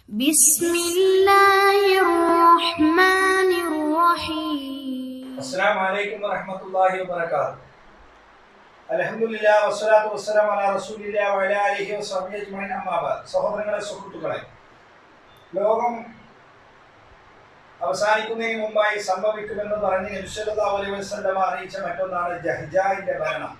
بسم الله الرحمن الرحيم അസ്സലാം വലൈക്കും വറഹ്മത്തുള്ളാഹി വബറകാത്ത് അൽഹംദുലില്ലാ വസ്സലാത്തു വസ്സലാം അലാ റസൂലില്ലാ വഅലാ ആലിഹി വസഹ്ബിഹി അജ്മഈൻ അമ്മാ ബഅദ് സഹോദരങ്ങളെ സുഹൃത്തുക്കളെ ലോകം അവസാനിക്കുന്നതിന് മുമ്പായി സംഭവിക്കുമെന്ന് പറഞ്ഞ് നബി സല്ലല്ലാഹു അലൈഹി വസല്ലമ അറിയിച്ച മറ്റൊന്നാണ് ജഹ്ജാന്റെ ഭരണം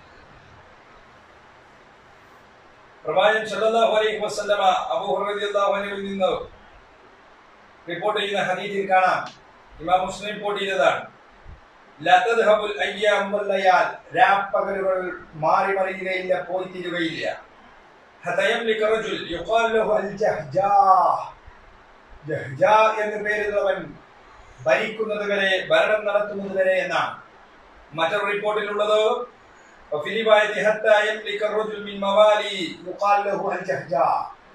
പ്രവാചകൻ സല്ലല്ലാഹു അലൈഹി വസല്ലമ അബൂ ഹുറൈറ റളിയല്ലാഹു അൻഹുവിൽ നിന്ന് റിപ്പോർട്ട് ചെയ്യുന്ന ഹദീസിൽ കാണാം ഇമാം മുസ്ലിം റിപ്പോർട്ട് ചെയ്തതാണ് ലതദ്ഹബുൽ അയ്യാം വല്ലയാൽ രാപ്പകലുകൾ മാറി മറിയുകയില്ല പോയി തീരുകയില്ല ഹതയംലിക റജുൽ യുഖാൽ ലഹു അൽ ജഹ്ജാ ജഹ്ജാ എന്ന് പേരുള്ളവൻ ഭരിക്കുന്നത് വരെ ഭരണം നടത്തുന്നത് വരെ എന്നാണ് മറ്റൊരു റിപ്പോർട്ടിലുള്ളത് وفي رواية حتى يملك الرجل من موالي يقال له الجهجاء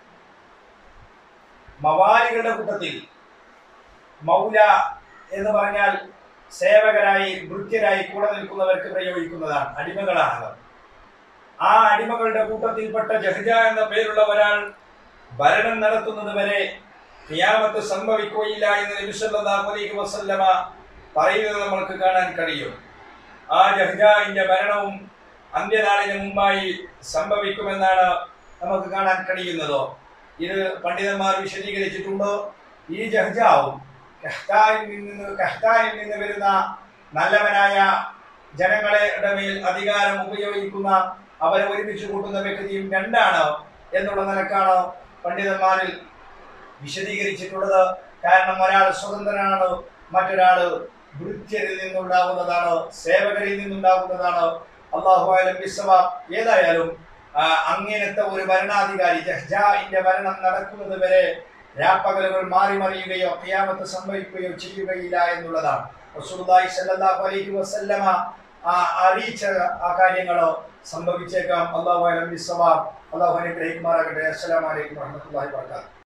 മവാലികളുടെ കൂട്ടത്തിൽ മൗല എന്ന് പറഞ്ഞാൽ സേവകരായി ഭൃത്യരായി കൂടെ നിൽക്കുന്നവർക്ക് പ്രയോഗിക്കുന്നതാണ് അടിമകളാണ് അവർ ആ അടിമകളുടെ കൂട്ടത്തിൽപ്പെട്ട ജഹജ എന്ന പേരുള്ള ഒരാൾ ഭരണം നടത്തുന്നത് വരെ ഖിയാമത്ത് സംഭവിക്കുകയില്ല എന്ന് നബി സല്ലല്ലാഹു അലൈഹി വസല്ലമ പറയുന്നത് നമ്മൾക്ക് കാണാൻ കഴിയും ആ ജഹജാന്റെ ഭരണവും അന്ത്യനാളിന് മുമ്പായി സംഭവിക്കുമെന്നാണ് നമുക്ക് കാണാൻ കഴിയുന്നത് ഇത് പണ്ഡിതന്മാർ വിശദീകരിച്ചിട്ടുണ്ട് ഈ ജഹ്ജാവും കഹ്താനിൽ നിന്ന് കഹ്താനിൽ നിന്ന് വരുന്ന നല്ലവനായ ജനങ്ങളുടെ മേൽ അധികാരം ഉപയോഗിക്കുന്ന അവരെ ഒരുമിച്ച് കൂട്ടുന്ന വ്യക്തിയും രണ്ടാണ് എന്നുള്ള നിലക്കാണ് പണ്ഡിതന്മാരിൽ വിശദീകരിച്ചിട്ടുള്ളത് കാരണം ഒരാൾ സ്വതന്ത്രനാണ് മറ്റൊരാൾ ഭൃത്യരിൽ നിന്നുണ്ടാകുന്നതാണ് സേവകരിൽ നിന്നുണ്ടാകുന്നതാണ് അള്ളാഹു ആലം ബിസ്സവാബ് ഏതായാലും ആ, അങ്ങനത്തെ ഒരു ഭരണാധികാരി ജഹ്ജാഇന്റെ ഭരണം നടക്കുന്നത് വരെ രാപ്പകലുകൾ മാറി മറിയുകയോ ഖിയാമത്ത് സംഭവിക്കുകയോ ചെയ്യുകയില്ല എന്നുള്ളതാണ് റസൂലുള്ളാഹി സ്വല്ലല്ലാഹു അലൈഹി വസല്ലമ ആ അറിയിച്ച ആ കാര്യങ്ങൾ സംഭവിച്ചേക്കാം അള്ളാഹു അലം ബിസ്സവാബ് അള്ളാഹു അനുഗ്രഹിക്കുമാറാകട്ടെ അസ്സലാമു അലൈക്കും വറഹ്മത്തുള്ളാഹി വബറകാതുഹു